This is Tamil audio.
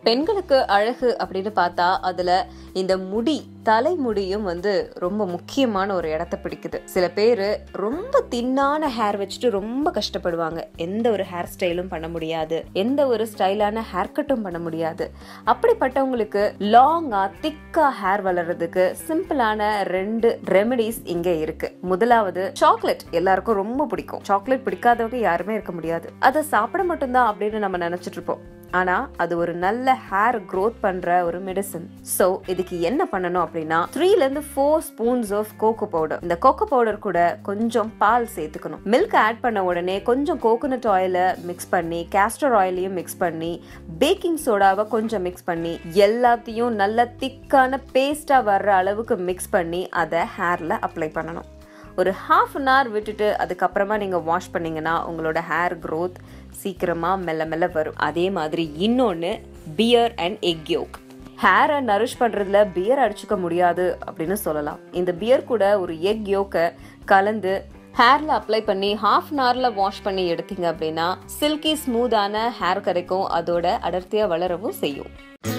பெண்களுக்கு அழகு அப்படின்னு பார்த்தா அதுல இந்த முடி தலைமுடியும் வந்து ரொம்ப முக்கியமான ஒரு இடத்த பிடிக்குது சில பேர் ரொம்ப தின்னான ஹேர் வச்சுட்டு ரொம்ப கஷ்டப்படுவாங்க எந்த ஒரு ஹேர் ஸ்டைலும் பண்ண முடியாது எந்த ஒரு ஸ்டைலான ஹேர் கட்டும் பண்ண முடியாது அப்படிப்பட்டவங்களுக்கு லாங்கா திக்கா ஹேர் வளர்றதுக்கு சிம்பிளான ரெண்டு ரெமெடிஸ் இங்க இருக்கு முதலாவது சாக்லேட் எல்லாருக்கும் ரொம்ப பிடிக்கும் சாக்லேட் பிடிக்காதவங்க யாருமே இருக்க முடியாது அதை சாப்பிட மட்டும்தான் அப்படின்னு நம்ம நினைச்சிட்டு இருப்போம் ஆனா அது ஒரு நல்ல ஹேர் growth பண்ற ஒரு மெடிசன் சோ இதுக்கு என்ன பண்ணணும் அப்படின்னா த்ரீல இருந்து four spoons of cocoa powder இந்த கோகோ பவுடர் கூட கொஞ்சம் பால் சேர்த்துக்கணும் மில்க் ஆட் பண்ண உடனே கொஞ்சம் கோகோனட் ஆயில மிக்ஸ் பண்ணி கேஸ்டர் ஆயிலையும் மிக்ஸ் பண்ணி பேக்கிங் சோடாவை கொஞ்சம் மிக்ஸ் பண்ணி எல்லாத்தையும் நல்ல திக்கான பேஸ்டா வர்ற அளவுக்கு மிக்ஸ் பண்ணி அதை ஹேர்ல அப்ளை பண்ணணும் ஒரு ஹாஃப் அன் ஹவர் விட்டுட்டு அதுக்கப்புறமா நீங்கள் வாஷ் பண்ணீங்கன்னா உங்களோட ஹேர் growth சீக்கிரமாக மெல்ல மெல்ல வரும் அதே மாதிரி இன்னொன்று பியர் அண்ட் எக் யோக் ஹேரை நரிஷ் பண்ணுறதுல பியர் அடிச்சுக்க முடியாது அப்படின்னு சொல்லலாம் இந்த பியர் கூட ஒரு எக் யோக்கை கலந்து ஹேர்ல அப்ளை பண்ணி ஹாஃப் அன் ஹவர்ல வாஷ் பண்ணி எடுத்தீங்க அப்படின்னா சில்கி ஸ்மூத்தான ஹேர் கிடைக்கும் அதோட அடர்த்தியா வளரவும் செய்யும்